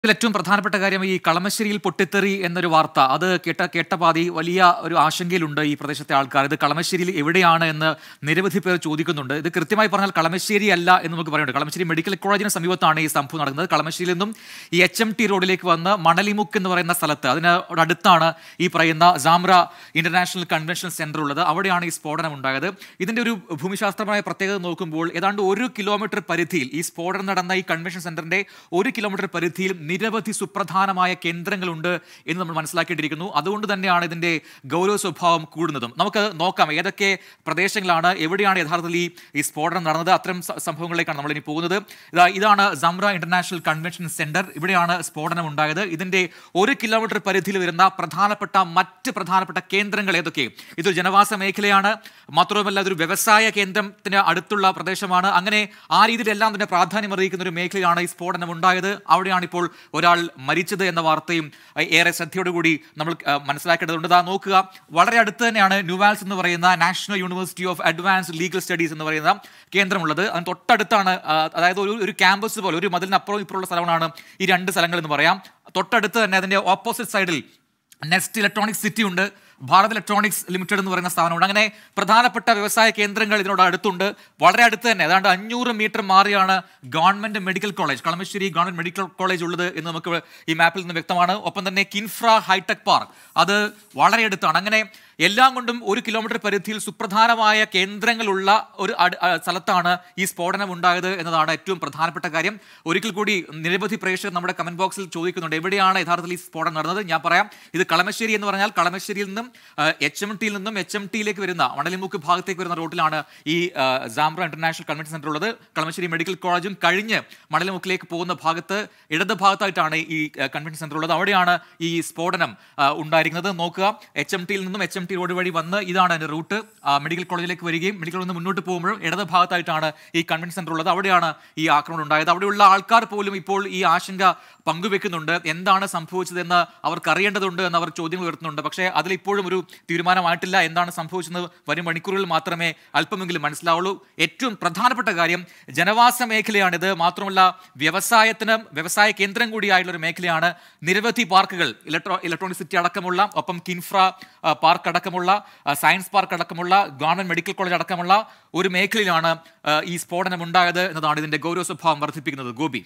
ഇതിൽ ഏറ്റവും പ്രധാനപ്പെട്ട കാര്യം ഈ കളമശ്ശേരിയിൽ പൊട്ടിത്തെറി എന്നൊരു വാർത്ത അത് കേട്ട കേട്ട പാതി വലിയ ഒരു ആശങ്കയിലുണ്ട് ഈ പ്രദേശത്തെ ആൾക്കാർ ഇത് കളമശ്ശേരിയിൽ എവിടെയാണ് എന്ന് നിരവധി പേർ ചോദിക്കുന്നുണ്ട് ഇത് കൃത്യമായി പറഞ്ഞാൽ കളമശ്ശേരി അല്ല എന്ന് നമുക്ക് പറയുന്നുണ്ട് കളമശ്ശേരി മെഡിക്കൽ കോളേജിന് സമീപത്താണ് ഈ സംഭവം നടക്കുന്നത് കളമശ്ശേരിയിൽ നിന്നും ഈ എച്ച് എം ടി റോഡിലേക്ക് വന്ന് മണലിമുക്ക് എന്ന് പറയുന്ന സ്ഥലത്ത് അതിന് അടുത്താണ് ഈ പറയുന്ന സാമ്ര ഇന്റർനാഷണൽ കൺവെൻഷൻ സെന്റർ ഉള്ളത് അവിടെയാണ് ഈ സ്ഫോടനം ഉണ്ടായത് ഇതിന്റെ ഒരു ഭൂമിശാസ്ത്രപരമായ പ്രത്യേകത നോക്കുമ്പോൾ ഏതാണ്ട് ഒരു കിലോമീറ്റർ പരിധിയിൽ ഈ സ്ഫോടനം നടന്ന ഈ കൺവെൻഷൻ സെന്ററിന്റെ ഒരു കിലോമീറ്റർ പരിധിയിൽ നിരവധി സുപ്രധാനമായ കേന്ദ്രങ്ങളുണ്ട് എന്ന് നമ്മൾ മനസ്സിലാക്കിയിട്ടിരിക്കുന്നു അതുകൊണ്ട് തന്നെയാണ് ഇതിന്റെ ഗൗരവ സ്വഭാവം കൂടുന്നതും നമുക്ക് നോക്കാം ഏതൊക്കെ പ്രദേശങ്ങളാണ് എവിടെയാണ് യഥാർത്ഥത്തിൽ ഈ ഈ സ്ഫോടനം നടന്നത് അത്തരം സ- സംഭവങ്ങളിലേക്കാണ് നമ്മൾ ഇനി പോകുന്നത് ഇതാ ഇതാണ് സംറ ഇന്റർനാഷണൽ കൺവെൻഷൻ സെന്റർ ഇവിടെയാണ് സ്ഫോടനം ഉണ്ടായത് ഇതിന്റെ ഒരു കിലോമീറ്റർ പരിധിയിൽ വരുന്ന പ്രധാനപ്പെട്ട മറ്റ് പ്രധാനപ്പെട്ട കേന്ദ്രങ്ങൾ ഏതൊക്കെ ഇതൊരു ജനവാസ മേഖലയാണ് മാത്രവുമല്ല ഇതൊരു വ്യവസായ കേന്ദ്രത്തിന് അടുത്തുള്ള പ്രദേശമാണ് അങ്ങനെ ആ രീതിയിലെല്ലാം തന്നെ പ്രാധാന്യം അറിയിക്കുന്ന ഒരു മേഖലയാണ് ഈ സ്ഫോടനം ഉണ്ടായത് അവിടെയാണ് ഇപ്പോൾ ഒരാൾ മരിച്ചത് എന്ന വാർത്തയും അഹ്, ഏറെ ശ്രദ്ധയോടുകൂടി നമ്മൾ അഹ്, മനസ്സിലാക്കേണ്ടതുണ്ട് ഇതാ നോക്കുക വളരെ അടുത്ത് തന്നെയാണ് ന്യൂവാൽസ് എന്ന് പറയുന്ന national university of advanced legal studies എന്ന് പറയുന്ന കേന്ദ്രമുള്ളത് അതിന് തൊട്ടടുത്താണ് ആ, അതായത് ഒരു ഒരു ക്യാമ്പസ് പോലെ ഒരു മതിലിനപ്പുറം ഇപ്പുറമുള്ള സ്ഥലമാണ് ഈ രണ്ട് സ്ഥലങ്ങൾ എന്ന് പറയാം തൊട്ടടുത്ത് തന്നെ അതിന്റെ ഓപ്പോസിറ്റ് സൈഡിൽ നെക്സ്റ്റ് ഇലക്ട്രോണിക്സ് സിറ്റി ഉണ്ട് ഭാരത് ഇലക്ട്രോണിക്സ് ലിമിറ്റഡ് എന്ന് പറയുന്ന സ്ഥാപനമുണ്ട് അങ്ങനെ പ്രധാനപ്പെട്ട വ്യവസായ കേന്ദ്രങ്ങൾ ഇതിനോട് അടുത്തുണ്ട് വളരെ അടുത്ത് തന്നെ ഏതാണ്ട് അഞ്ഞൂറ് മീറ്റർ മാറിയാണ് government medical college Kalamassery government medical college ഉള്ളത് എന്ന് നമുക്ക് ഈ മാപ്പിൽ നിന്ന് വ്യക്തമാണ് ഒപ്പം തന്നെ കിൻഫ്ര ഹൈടെക് പാർക്ക് അത് വളരെ അടുത്താണ് അങ്ങനെ എല്ലാം കൊണ്ടും ഒരു കിലോമീറ്റർ പരിധിയിൽ സുപ്രധാനമായ കേന്ദ്രങ്ങളുള്ള ഒരു അട്- ആ, സ്ഥലത്താണ് ഈ സ്ഫോടനം ഉണ്ടായത് എന്നതാണ് ഏറ്റവും പ്രധാനപ്പെട്ട കാര്യം ഒരിക്കൽ കൂടി നിരവധി പ്രേക്ഷകർ നമ്മുടെ കമന്റ് ബോക്സിൽ ചോദിക്കുന്നുണ്ട് എവിടെയാണ് യഥാർത്ഥത്തിൽ ഈ സ്ഫോടനം നടന്നത് ഞാൻ പറയാം ഇത് കളമശ്ശേരി എന്ന് പറഞ്ഞാൽ കളമശ്ശേരിയിൽ നിന്നും എച്ച് എം ടിയിൽ നിന്നും എച്ച് എം ടിയിലേക്ക് വരുന്ന മണലിമുക്ക് ഭാഗത്തേക്ക് വരുന്ന റോഡിലാണ് ഈ ആ, സാംബ്ര ഇന്റർനാഷണൽ കൺവെൻഷൻ സെന്റർ ഉള്ളത് കളമശ്ശേരി മെഡിക്കൽ കോളേജും കഴിഞ്ഞ് മണലിമുക്കിലേക്ക് പോകുന്ന ഭാഗത്ത് ഇടത് ഭാഗത്തായിട്ടാണ് ഈ ആ, കൺവെൻഷൻ സെന്റർ ഉള്ളത് അവിടെയാണ് ഈ സ്ഫോടനം ആ, ഉണ്ടായിരിക്കുന്നത് നോക്കുക എച്ച് എം ടിയിൽ നിന്നും എച്ച് എം ടി റോഡ് വഴി വന്ന് ഇതാണ് അതിന്റെ റൂട്ട് ആ, മെഡിക്കൽ കോളേജിലേക്ക് വരികയും മെഡിക്കൽ കോളേജിൽ നിന്ന് മുന്നോട്ട് പോകുമ്പോഴും ഇടത് ഭാഗത്തായിട്ടാണ് ഈ കൺവെൻഷൻ സെന്റർ ഉള്ളത് അവിടെയാണ് ഈ ആക്രമണം ഉണ്ടായത് അവിടെയുള്ള ആൾക്കാർ പോലും ഇപ്പോൾ ഈ ആശങ്ക പങ്കുവെക്കുന്നുണ്ട് എന്താണ് സംഭവിച്ചതെന്ന് അവർക്ക് അറിയേണ്ടതുണ്ട് എന്ന് അവർ ചോദ്യങ്ങൾ ഉയർത്തുന്നുണ്ട് പക്ഷേ അതിൽ ഇപ്പോഴും ഒരു തീരുമാനമായിട്ടില്ല എന്താണ് സംഭവിച്ചതെന്ന് വരും മണിക്കൂറുകളിൽ മാത്രമേ അല്പമെങ്കിലും മനസ്സിലാവുള്ളൂ ഏറ്റവും പ്രധാനപ്പെട്ട കാര്യം ജനവാസ മേഖലയാണിത് മാത്രമല്ല വ്യവസായത്തിന് വ്യവസായ കേന്ദ്രം കൂടിയായുള്ള ഒരു മേഖലയാണ് നിരവധി പാർക്കുകൾ ഇലക്ട്രോ ഇലക്ട്രോണിക് സിറ്റി അടക്കമുള്ള ഒപ്പം കിൻഫ്ര ആ, പാർക്ക് അടക്കമുള്ള ആ, സയൻസ് പാർക്ക് അടക്കമുള്ള ഗവൺമെന്റ് മെഡിക്കൽ കോളേജ് അടക്കമുള്ള ഒരു മേഖലയിലാണ് ആ, ഈ സ്ഫോടനം ഉണ്ടായത് എന്നതാണ് ഇതിന്റെ ഗൗരവ സ്വഭാവം വർദ്ധിപ്പിക്കുന്നത് ഗോപി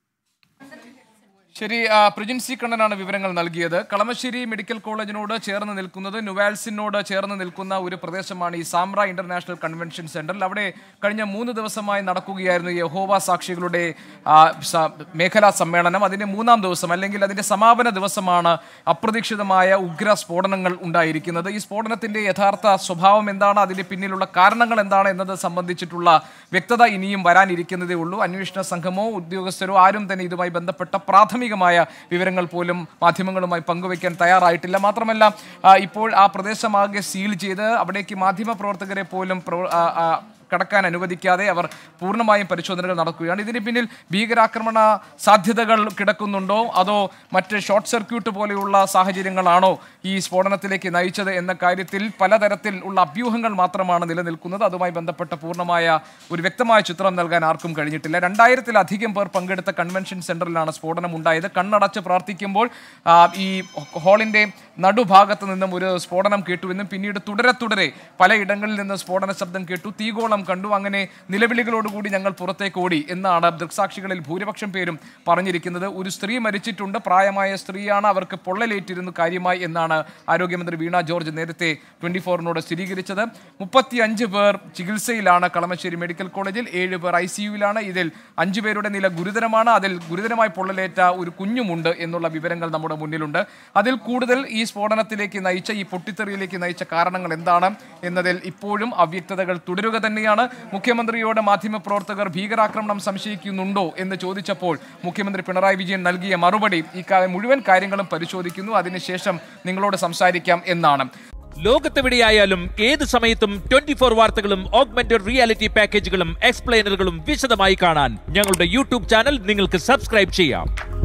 ശരി ആ, പ്രിജിൻ സി കണ്ണനാണ് വിവരങ്ങൾ നൽകിയത് കളമശ്ശേരി മെഡിക്കൽ കോളേജിനോട് ചേർന്ന് നിൽക്കുന്നത് നുവാൽസിനോട് ചേർന്ന് നിൽക്കുന്ന ഒരു പ്രദേശമാണ് ഈ സാമ്ര ഇന്റർനാഷണൽ കൺവെൻഷൻ സെന്ററിൽ അവിടെ കഴിഞ്ഞ മൂന്ന് ദിവസമായി നടക്കുകയായിരുന്നു ഈ യഹോവ സാക്ഷികളുടെ ആ, സ- മേഖലാ സമ്മേളനം അതിന്റെ മൂന്നാം ദിവസം അല്ലെങ്കിൽ അതിന്റെ സമാപന ദിവസമാണ് അപ്രതീക്ഷിതമായ ഉഗ്ര സ്ഫോടനങ്ങൾ ഉണ്ടായിരിക്കുന്നത് ഈ സ്ഫോടനത്തിന്റെ യഥാർത്ഥ സ്വഭാവം എന്താണ് അതിന്റെ പിന്നിലുള്ള കാരണങ്ങൾ എന്താണ് എന്നത് സംബന്ധിച്ചിട്ടുള്ള വ്യക്തത ഇനിയും വരാനിരിക്കുന്നതേ ഉള്ളൂ അന്വേഷണ സംഘമോ ഉദ്യോഗസ്ഥരോ ആരും തന്നെ ഇതുമായി ബന്ധപ്പെട്ട പ്രാഥമികമായ വിവരങ്ങൾ പോലും മാധ്യമങ്ങളുമായി പങ്കുവയ്ക്കാൻ തയ്യാറായിട്ടില്ല മാത്രമല്ല ആ, ഇപ്പോൾ ആ പ്രദേശമാകെ സീൽ ചെയ്ത് അവിടേക്ക് മാധ്യമ പ്രവർത്തകരെ പോലും പ്രവ- ആ, ആ, കടക്കാൻ അനുവദിക്കാതെ അവർ പൂർണ്ണമായും പരിശോധനകൾ നടക്കുകയാണ് ഇതിന് പിന്നിൽ ഭീകരാക്രമണ സാധ്യതകൾ കിടക്കുന്നുണ്ടോ അതോ മറ്റ് ഷോർട്ട് സർക്യൂട്ട് പോലെയുള്ള സാഹചര്യങ്ങളാണോ ഈ സ്ഫോടനത്തിലേക്ക് നയിച്ചത് എന്ന കാര്യത്തിൽ പലതരത്തിൽ ഉള്ള അഭ്യൂഹങ്ങൾ മാത്രമാണ് നിലനിൽക്കുന്നത് അതുമായി ബന്ധപ്പെട്ട പൂർണ്ണമായ ഒരു വ്യക്തമായ ചിത്രം നൽകാൻ ആർക്കും കഴിഞ്ഞിട്ടില്ല രണ്ടായിരത്തിലധികം പേർ പങ്കെടുത്ത കൺവെൻഷൻ സെന്ററിലാണ് സ്ഫോടനം ഉണ്ടായത് കണ്ണടച്ച് പ്രാർത്ഥിക്കുമ്പോൾ ആ, ഈ ഹാളിന്റെ നടുഭാഗത്ത് നിന്നും ഒരു സ്ഫോടനം കേട്ടുവെന്നും പിന്നീട് തുടരെ തുടരെ പലയിടങ്ങളിൽ നിന്ന് സ്ഫോടന ശബ്ദം കേട്ടു തീഗോളം കണ്ടു അങ്ങനെ നിലവിളികളോടുകൂടി ഞങ്ങൾ പുറത്തേക്ക് ഓടി എന്നാണ് ദൃക്സാക്ഷികളിൽ ഭൂരിപക്ഷം പേരും പറഞ്ഞിരിക്കുന്നത് ഒരു സ്ത്രീ മരിച്ചിട്ടുണ്ട് പ്രായമായ സ്ത്രീയാണ് അവർക്ക് പൊള്ളലേറ്റിരുന്നു കാര്യമായി എന്നാണ് ആരോഗ്യമന്ത്രി വീണ ജോർജ് നേരത്തെ ട്വന്റി ഫോറിനോട് സ്ഥിരീകരിച്ചത് മുപ്പത്തി അഞ്ച് പേർ ചികിത്സയിലാണ് കളമശ്ശേരി മെഡിക്കൽ കോളേജിൽ ഏഴ് പേർ ഐ സിയുവിലാണ് ഇതിൽ അഞ്ചു പേരുടെ നില ഗുരുതരമാണ് അതിൽ ഗുരുതരമായി പൊള്ളലേറ്റ ഒരു കുഞ്ഞുമുണ്ട് എന്നുള്ള വിവരങ്ങൾ നമ്മുടെ മുന്നിലുണ്ട് അതിൽ കൂടുതൽ ഈ സ്ഫോടനത്തിലേക്ക് നയിച്ച ഈ പൊട്ടിത്തെറിയിലേക്ക് നയിച്ച കാരണങ്ങൾ എന്താണ് എന്നതിൽ ഇപ്പോഴും അവ്യക്തതകൾ തുടരുക തന്നെയാണ് മുഖ്യമന്ത്രിയോട് മാധ്യമപ്രവർത്തകർ ഭീകരാക്രമണം സംശയിക്കുന്നുണ്ടോ എന്ന് ചോദിച്ചപ്പോൾ മുഖ്യമന്ത്രി പിണറായി വിജയൻ നൽകിയ മറുപടി ഈ കാ- മുഴുവൻ കാര്യങ്ങളും പരിശോധിക്കുന്നു അതിനുശേഷം നിങ്ങളോട് സംസാരിക്കാം എന്നാണ് ലോകത്തെവിടെയായാലും ഏത് സമയത്തും ട്വന്റി ഫോർ വാർത്തകളും ഓഗ്മെന്റഡ് റിയാലിറ്റി പാക്കേജുകളും എക്സ്പ്ലെയിനറുകളും വിശദമായി കാണാൻ ഞങ്ങളുടെ യൂട്യൂബ് ചാനൽ നിങ്ങൾക്ക് സബ്സ്ക്രൈബ് ചെയ്യാം